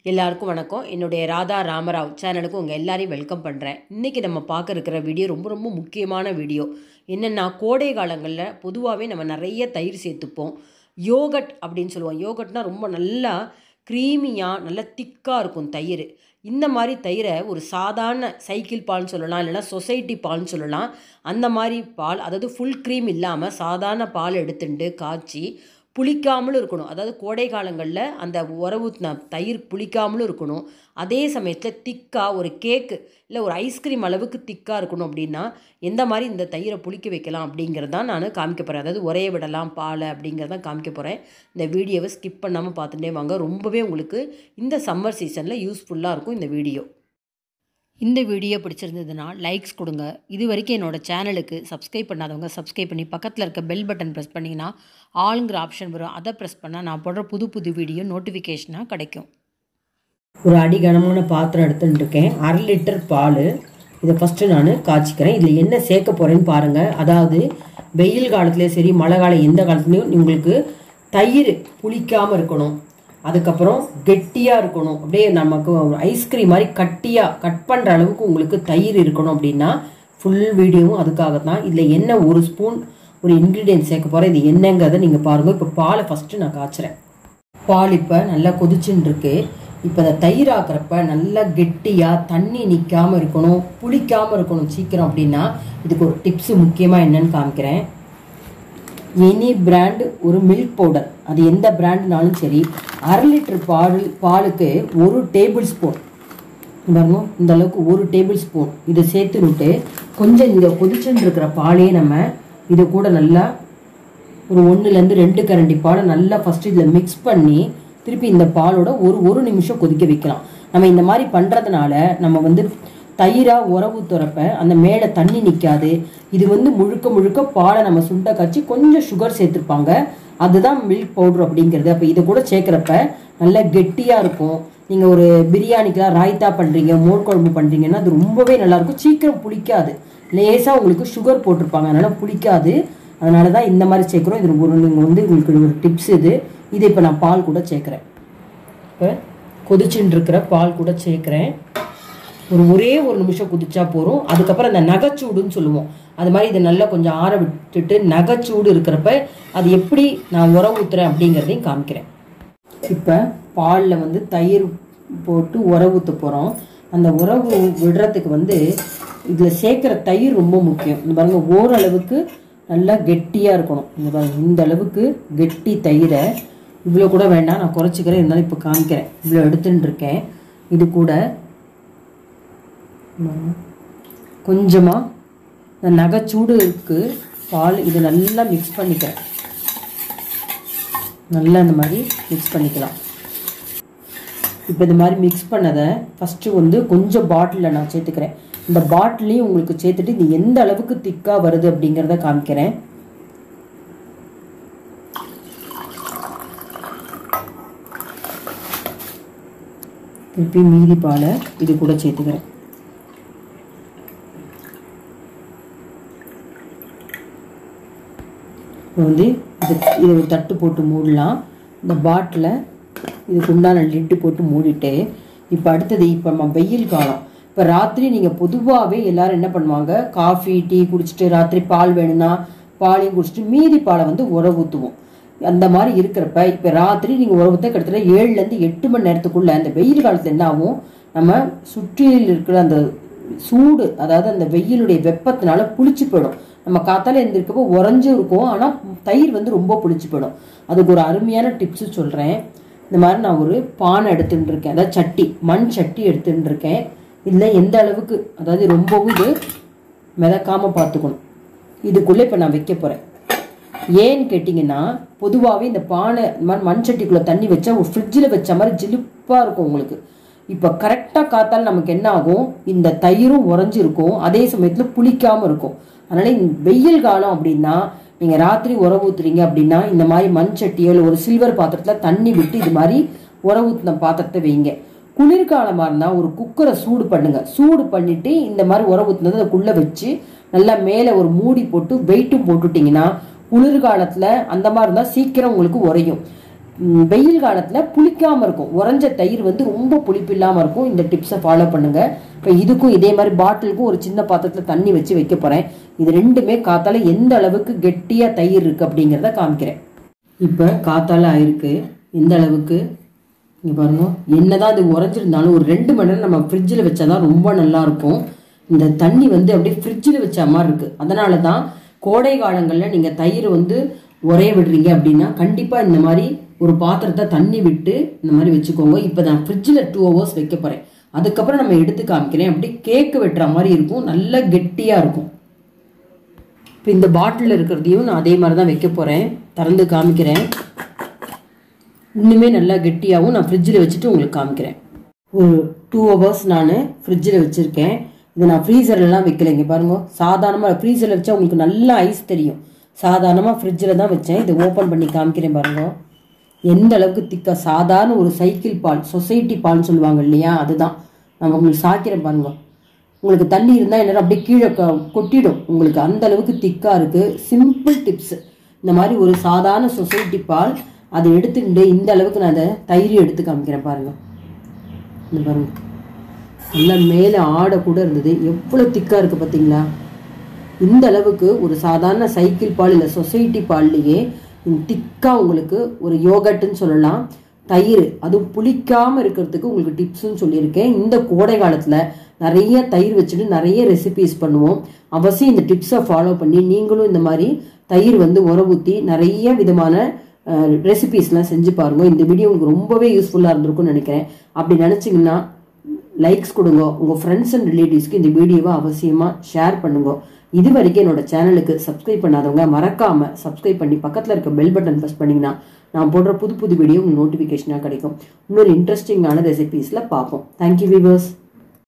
எல்லாருக்கும் வணக்கம் என்னுடைய ராதா ராமராவ் சேனலுக்கு உங்கள் எல்லாரையும் வெல்கம் பண்ணுறேன் இன்றைக்கி நம்ம பார்க்க இருக்கிற வீடியோ ரொம்ப ரொம்ப முக்கியமான வீடியோ என்னென்னா கோடை காலங்களில் பொதுவாகவே நம்ம நிறைய தயிர் சேர்த்துப்போம் யோகட் அப்படின்னு சொல்லுவோம் யோகட்னா ரொம்ப நல்லா க்ரீமியாக நல்லா திக்காக இருக்கும் தயிர் இந்த மாதிரி தயிரை ஒரு சாதாரண சைக்கிள் பால்னு சொல்லலாம் இல்லைன்னா சொசைட்டி பால்னு சொல்லலாம் அந்த மாதிரி பால் அதாவது ஃபுல் க்ரீம் இல்லாமல் சாதாரண பால் எடுத்துட்டு காய்ச்சி புளிக்காமலும் இருக்கணும் அதாவது கோடை காலங்களில் அந்த உறவு தயிர் புளிக்காமலும் இருக்கணும் அதே சமயத்தில் திக்காக ஒரு கேக்கு இல்லை ஒரு ஐஸ்கிரீம் அளவுக்கு திக்காக இருக்கணும் அப்படின்னா எந்த மாதிரி இந்த தயிரை புளிக்க வைக்கலாம் அப்படிங்கிறது தான் நான் காமிக்க போகிறேன் அதாவது உரைய விடலாம் பாலை அப்படிங்கிறதான் காமிக்க போகிறேன் இந்த வீடியோவை ஸ்கிப் பண்ணாமல் பார்த்துட்டே வாங்க ரொம்பவே உங்களுக்கு இந்த சம்மர் சீசனில் யூஸ்ஃபுல்லாக இருக்கும் இந்த வீடியோ இந்த வீடியோ பிடிச்சிருந்ததுன்னா லைக்ஸ் கொடுங்க இது வரைக்கும் என்னோடய சேனலுக்கு சப்ஸ்கிரைப் பண்ணாதவங்க சப்ஸ்கிரைப் பண்ணி பக்கத்தில் இருக்க பெல் பட்டன் ப்ரெஸ் பண்ணிங்கன்னா ஆளுங்கிற ஆப்ஷன் வரும் அதை ப்ரெஸ் பண்ணால் நான் போடுற புது புது வீடியோ நோட்டிஃபிகேஷனாக கிடைக்கும் ஒரு அடி கனமான பாத்திரம் எடுத்துட்டு இருக்கேன் அரை லிட்டர் பால் இதை ஃபஸ்ட்டு நான் காய்ச்சிக்கிறேன் இதில் என்ன சேர்க்க போகிறேன்னு பாருங்கள் அதாவது வெயில் காலத்துலேயும் சரி மழை காலம் எந்த காலத்துலேயும் உங்களுக்கு தயிர் புளிக்காமல் இருக்கணும் அதுக்கப்புறம் கெட்டியாக இருக்கணும் அப்படியே நமக்கு ஐஸ்கிரீம் மாதிரி கட்டியாக கட் பண்ணுற அளவுக்கு உங்களுக்கு தயிர் இருக்கணும் அப்படின்னா ஃபுல் வீடியோவும் அதுக்காக தான் இதில் என்ன ஒரு ஸ்பூன் ஒரு இன்க்ரீடியன்ட் சேர்க்க போகிறேன் இது என்னங்கிறத நீங்கள் பாருங்கள் இப்போ பாலை ஃபஸ்ட்டு நான் காய்ச்சுறேன் பால் இப்போ நல்லா கொதிச்சுன்னு இருக்கு இப்போ அதை தயிர் ஆக்குறப்ப நல்லா கெட்டியாக தண்ணி நிற்காமல் இருக்கணும் புளிக்காமல் இருக்கணும் சீக்கிரம் அப்படின்னா இதுக்கு ஒரு டிப்ஸ் முக்கியமாக என்னன்னு காமிக்கிறேன் எனி பிராண்டு ஒரு மில்க் பவுடர் அது எந்த பிராண்டுனாலும் சரி அரை லிட்டர் பால் பாலுக்கு ஒரு டேபிள் ஸ்பூன் பாருங்க இந்த அளவுக்கு ஒரு டேபிள் ஸ்பூன் இதை சேர்த்து விட்டு கொஞ்சம் இந்த கொதிச்சுன்னு இருக்கிற பாலையே நம்ம இதை கூட நல்லா ஒரு ஒன்றுலேருந்து ரெண்டு கரண்டி பாலை நல்லா ஃபஸ்ட்டு இதில் மிக்ஸ் பண்ணி திருப்பி இந்த பாலோட ஒரு ஒரு நிமிஷம் கொதிக்க வைக்கலாம் நம்ம இந்த மாதிரி பண்ணுறதுனால நம்ம வந்து தயிராக உறவு துறப்ப அந்த மேலே தண்ணி நிற்காது இது வந்து முழுக்க முழுக்க பாலை நம்ம சுண்டை காய்ச்சி கொஞ்சம் சுகர் சேர்த்துருப்பாங்க அதுதான் மில்க் பவுடர் அப்படிங்கிறது அப்போ இதை கூட சேர்க்குறப்ப நல்லா கெட்டியாக இருக்கும் நீங்கள் ஒரு பிரியாணிக்கெலாம் ராய்த்தா பண்ணுறீங்க மோர் குழம்பு பண்ணுறீங்கன்னா அது ரொம்பவே நல்லாயிருக்கும் சீக்கிரம் புளிக்காது லேசாக உங்களுக்கு சுகர் போட்டிருப்பாங்க அதனால் புளிக்காது அதனால தான் இந்த மாதிரி சேர்க்குறோம் இது ஒரு நீங்கள் வந்து உங்களுக்கு ஒரு டிப்ஸ் இது இதை இப்போ நான் பால் கூட சேர்க்குறேன் இப்போ கொதிச்சுட்டு இருக்கிற பால் கூட சேர்க்குறேன் ஒரு ஒரே ஒரு நிமிஷம் குதிச்சா போகிறோம் அதுக்கப்புறம் அந்த நகைச்சூடுன்னு சொல்லுவோம் அது மாதிரி இதை நல்லா கொஞ்சம் ஆற விட்டுட்டு நகைச்சூடு இருக்கிறப்ப அது எப்படி நான் உரம் ஊற்றுறேன் அப்படிங்கிறதையும் காமிக்கிறேன் இப்போ பாலில் வந்து தயிர் போட்டு உரம் ஊற்ற போகிறோம் அந்த உறவு விடுறதுக்கு வந்து இதில் சேர்க்குற தயிர் ரொம்ப முக்கியம் இந்த பாருங்கள் ஓரளவுக்கு நல்லா கெட்டியாக இருக்கணும் இந்த பாருங்க இந்த அளவுக்கு கெட்டி தயிரை இவ்வளோ கூட வேண்டாம் நான் குறைச்சிக்கிறேன் இருந்தாலும் இப்போ காமிக்கிறேன் இவ்வளோ எடுத்துன்னு இருக்கேன் இது கூட கொஞ்சமாக இந்த நகைச்சூடுக்கு பால் இது நல்லா மிக்ஸ் பண்ணிக்கிறேன் நல்லா இந்த மாதிரி மிக்ஸ் பண்ணிக்கலாம் இப்போ இந்த மாதிரி மிக்ஸ் பண்ணதை ஃபஸ்ட்டு வந்து கொஞ்சம் பாட்டிலில் நான் சேர்த்துக்கிறேன் இந்த பாட்டிலையும் உங்களுக்கு சேர்த்துட்டு இது எந்த அளவுக்கு திக்காக வருது அப்படிங்கிறத காமிக்கிறேன் திருப்பி மீதி பாலை இது கூட சேர்த்துக்கிறேன் இப்போ வந்து இது இதை ஒரு தட்டு போட்டு மூடலாம் இந்த பாட்டிலை இதுக்கு உண்டான லிட்டு போட்டு மூடிட்டு இப்போ அடுத்தது இப்போ நம்ம வெயில் காலம் இப்போ ராத்திரி நீங்கள் பொதுவாகவே எல்லாரும் என்ன பண்ணுவாங்க காஃபி டீ குடிச்சிட்டு ராத்திரி பால் வேணும்னா பாலையும் குடிச்சிட்டு மீதி பாலை வந்து உர ஊற்றுவோம் அந்த மாதிரி இருக்கிறப்ப இப்போ ராத்திரி நீங்கள் உர ஊற்ற கிட்டத்தட்ட ஏழுலேருந்து எட்டு மணி நேரத்துக்குள்ள அந்த வெயில் காலத்தில் என்ன ஆகும் நம்ம சுற்றியில் இருக்கிற அந்த சூடு அதாவது அந்த வெயிலுடைய வெப்பத்தினால புளிச்சு போயிடும் நம்ம காத்தால எழுந்திருக்கப்போ உறைஞ்சும் இருக்கும் ஆனால் தயிர் வந்து ரொம்ப புளிச்சு போயிடும் அதுக்கு ஒரு அருமையான டிப்ஸு சொல்கிறேன் இந்த மாதிரி நான் ஒரு பானை எடுத்துட்டு இருக்கேன் அதாவது சட்டி மண் சட்டி எடுத்துட்டு இருக்கேன் இதில் எந்த அளவுக்கு அதாவது ரொம்பவும் இது மிதக்காமல் பார்த்துக்கணும் இதுக்குள்ளே இப்போ நான் வைக்க போகிறேன் ஏன்னு கேட்டிங்கன்னா பொதுவாகவே இந்த பானை இந்த மாதிரி மண் சட்டிக்குள்ளே தண்ணி வச்சா ஒரு ஃப்ரிட்ஜில் வச்ச மாதிரி ஜிலிப்பாக இருக்கும் உங்களுக்கு இப்போ கரெக்டாக காத்தால் நமக்கு என்ன ஆகும் இந்த தயிரும் உறைஞ்சிருக்கும் அதே சமயத்தில் புளிக்காமல் இருக்கும் அதனால் இந்த வெயில் காலம் அப்படின்னா நீங்கள் ராத்திரி உர ஊற்றுறீங்க அப்படின்னா இந்த மாதிரி மண் சட்டியோ இல்லை ஒரு சில்வர் பாத்திரத்தில் தண்ணி விட்டு இது மாதிரி உர ஊற்றின பாத்திரத்தை வைங்க குளிர்காலமாக இருந்தால் ஒரு குக்கரை சூடு பண்ணுங்க சூடு பண்ணிட்டு இந்த மாதிரி உர ஊற்றுனது அதுக்குள்ளே வச்சு நல்லா மேலே ஒரு மூடி போட்டு வெயிட்டும் போட்டுட்டிங்கன்னா குளிர்காலத்தில் அந்த மாதிரி இருந்தால் சீக்கிரம் உங்களுக்கு உறையும் ம், வெயில் காலத்தில் புளிக்காமல் இருக்கும் உறைஞ்ச தயிர் வந்து ரொம்ப புளிப்பு இல்லாமல் இருக்கும் இந்த டிப்ஸை ஃபாலோ பண்ணுங்கள் இப்போ இதுக்கும் இதே மாதிரி பாட்டிலுக்கும் ஒரு சின்ன பாத்திரத்தில் தண்ணி வச்சு வைக்க போகிறேன் இது ரெண்டுமே காத்தால எந்த அளவுக்கு கெட்டியாக தயிர் இருக்குது அப்படிங்கிறத காமிக்கிறேன் இப்போ காத்தால ஆயிருக்கு எந்த அளவுக்கு இங்கே பாருங்க என்னதான் அது உறைஞ்சிருந்தாலும் ஒரு ரெண்டு மணி நேரம் நம்ம ஃப்ரிட்ஜில் வச்சா தான் ரொம்ப நல்லா இருக்கும் இந்த தண்ணி வந்து அப்படியே ஃப்ரிட்ஜில் வச்ச மாதிரி இருக்குது அதனால தான் கோடை காலங்களில் நீங்கள் தயிர் வந்து உரைய விடுறீங்க அப்படின்னா கண்டிப்பாக இந்த மாதிரி ஒரு பாத்திரத்தை தண்ணி விட்டு இந்த மாதிரி வச்சுக்கோங்க இப்போ நான் ஃப்ரிட்ஜில் டூ ஹவர்ஸ் வைக்க போகிறேன் அதுக்கப்புறம் நம்ம எடுத்து காமிக்கிறேன் அப்படியே கேக்கு வெட்டுற மாதிரி இருக்கும் நல்லா கெட்டியாக இருக்கும் இப்போ இந்த பாட்டிலில் இருக்கிறதையும் நான் அதே மாதிரி தான் வைக்க போகிறேன் திறந்து காமிக்கிறேன் இன்னுமே நல்லா கெட்டியாகவும் நான் ஃப்ரிட்ஜில் வச்சுட்டு உங்களுக்கு காமிக்கிறேன் ஒரு டூ ஹவர்ஸ் நான் ஃப்ரிட்ஜில் வச்சுருக்கேன் இதை நான் ஃப்ரீசர்லலாம் வைக்கல இங்கே பாருங்க சாதாரணமாக ஃப்ரீசரில் வச்சா உங்களுக்கு நல்லா ஐஸ் தெரியும் சாதாரணமாக ஃப்ரிட்ஜில் தான் வச்சேன் இதை ஓப்பன் பண்ணி காமிக்கிறேன் பாருங்க எந்த அளவுக்கு திக்கா சாதாரண ஒரு சைக்கிள் பால் சொசைட்டி பால்னு சொல்லுவாங்க இல்லையா அதுதான் நான் உங்களுக்கு சாய்க்கிறேன் பாருங்க உங்களுக்கு தண்ணி இருந்தால் என்ன அப்படியே கீழே க- கொட்டிடும் உங்களுக்கு அந்த அளவுக்கு திக்காக இருக்குது சிம்பிள் டிப்ஸ் இந்த மாதிரி ஒரு சாதாரண சொசைட்டி பால் அதை எடுத்துக்கிட்டு இந்த அளவுக்கு நான் அதை தயிர் எடுத்து காமிக்கிறேன் பாருங்க இந்த பாருங்க நல்லா மேலே ஆடை கூட இருந்தது எவ்வளோ திக்காக இருக்குது பார்த்தீங்களா இந்த அளவுக்கு ஒரு சாதாரண சைக்கிள் பால் இல்லை சொசைட்டி பால்லையே திக்காக உங்களுக்கு ஒரு யோகட்டுன்னு சொல்லலாம் தயிர் அதுவும் புளிக்காமல் இருக்கிறதுக்கு உங்களுக்கு டிப்ஸும் சொல்லியிருக்கேன் இந்த கோடை காலத்தில் நிறைய தயிர் வச்சுட்டு நிறைய ரெசிபிஸ் பண்ணுவோம் அவசியம் இந்த டிப்ஸை ஃபாலோ பண்ணி நீங்களும் இந்த மாதிரி தயிர் வந்து உர ஊற்றி நிறைய விதமான ரெசிபீஸ்லாம் செஞ்சு பாருங்க இந்த வீடியோ உங்களுக்கு ரொம்பவே யூஸ்ஃபுல்லாக இருந்திருக்கும்னு நினைக்கிறேன் அப்படி நினச்சிங்கன்னா லைக்ஸ் கொடுங்க உங்கள் ஃப்ரெண்ட்ஸ் அண்ட் ரிலேட்டிவ்ஸ்க்கு இந்த வீடியோவை அவசியமாக ஷேர் பண்ணுங்க இது வரைக்கும் என்னோட சேனலுக்கு சப்ஸ்கிரைப் பண்ணாதவங்க மறக்காமல் சப்ஸ்கிரைப் பண்ணி பக்கத்தில் இருக்க பெல் பட்டன் ப்ரெஸ் பண்ணிங்கன்னா நான் போடுற புது புது வீடியோ உங்களுக்கு நோட்டிஃபிகேஷனாக கிடைக்கும் இன்னொரு இன்ட்ரெஸ்டிங்கான ரெசிபீஸில் பார்ப்போம் தேங்க்யூ வீவர்ஸ்